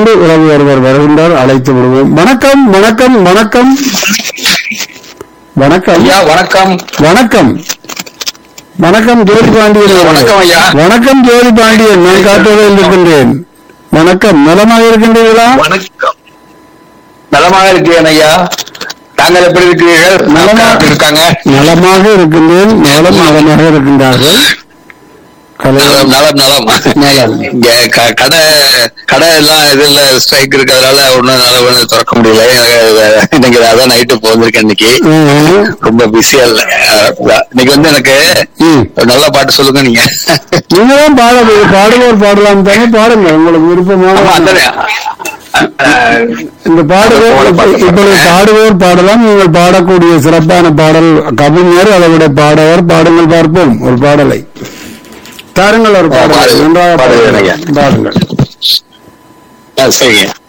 அன்போடு உறவு ஒருவர் வருகின்றார் அழைத்து விடுவோம் வணக்கம் வணக்கம் வணக்கம் வணக்கம் ஐயா வணக்கம் வணக்கம் வணக்கம் ஜோதி பாண்டியன் அவர்களே. வணக்கம் ஐயா. வணக்கம் ஜோதி பாண்டியன் நான் காட்டுவதில் இருக்கின்றேன் வணக்கம் நலமாக இருக்கின்றீர்களா வணக்கம் நலமாக இருக்கிறேன் ஐயா தாங்கள் எப்படி இருக்கிறீர்கள் நலமா- எப்படி இருக்காங்க நலமாக இருக்கின்றேன் நலம் நலமாக இருக்கின்றார்கள் கலை நலம் நலம் நலம் நலம். இங்க க- கடை கடை எல்லாம் இதுல ஸ்ட்ரைக் இருக்கிறதுனால ஒண்ணும் நல்ல ஒண்ணு திறக்க முடியல எனக்கு இன்னைக்கு அதான் நைட்டு போந்திருக்கேன் இன்னைக்கு ம், ரொம்ப பிஸியா இல்ல அஹ் இன்னைக்கு வந்து எனக்கு ம். ஒரு நல்ல பாட்டு சொல்லுங்க நீங்க நீங்க தான் பாட பாடுவோர் பாடலாம் தானே பாடுங்க உங்களுக்கு ஆமா, விருப்பமான அதானே. அஹ் இந்த பாடுவோர் இப்பொழுது பாடுவோர் பாடலாம் நீங்கள் பாடக்கூடிய சிறப்பான பாடல் கவிஞர் அதை விட பாடவர் பாடுங்கள் பார்ப்போம் ஒரு பாடலை தாருங்கள் ஒரு பாடல் பாடு- நன்றாக பாடுகிறேன் ஐயா. பாடுங்கள் அஹ் சரிங்க